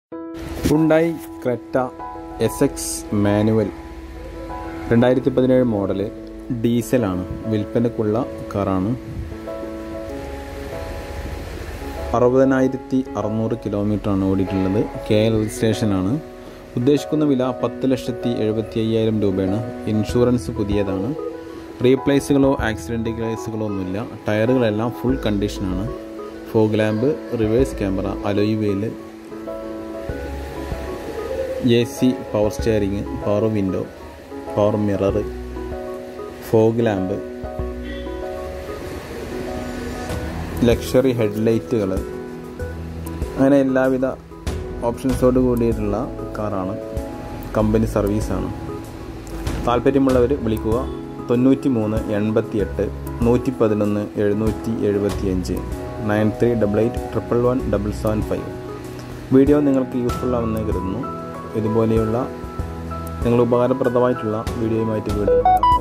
Hyundai Creta S X manual രണ്ടായിരത്തി പതിനേഴ് model ഡീസലാണ് വിൽപ്പനക്കുള്ള കാറാണ് അറുപതിനായിരത്തി അറുന്നൂറ് കിലോമീറ്ററാണ് ഓടിയിട്ടുള്ളത് കെ എൽ രജിസ്ട്രേഷനാണ് ഉദ്ദേശിക്കുന്ന വില പത്ത് ലക്ഷത്തി എഴുപത്തി അയ്യായിരം രൂപയാണ് ഇൻഷുറൻസ് പുതിയതാണ് റീപ്ലേസുകളോ ആക്സിഡൻറ്റ് കേസുകളോ ഒന്നുമില്ല ടയറുകളെല്ലാം ഫുൾ കണ്ടീഷനാണ് fog lamp reverse camera alloy wheel A C power steering power window power mirror fog lamp luxury ഹെഡ്ലൈറ്റുകൾ അങ്ങനെ എല്ലാവിധ ഓപ്ഷൻസോട് കൂടിയിട്ടുള്ള കാറാണ് കമ്പനി സർവീസാണ് താല്പര്യമുള്ളവർ വിളിക്കുക തൊണ്ണൂറ്റി മൂന്ന് എൺപത്തി എട്ട് നൂറ്റി പതിനൊന്ന് എഴുന്നൂറ്റി എഴുപത്തി അഞ്ച് nine three double eight triple one double seven five video നിങ്ങൾക്ക് യൂസ്ഫുൾ ആവുമെന്ന് കരുതുന്നു ഇതുപോലെയുള്ള നിങ്ങൾ ഉപകാരപ്രദമായിട്ടുള്ള വീഡിയോയുമായിട്ട് വീണ്ടും വരാം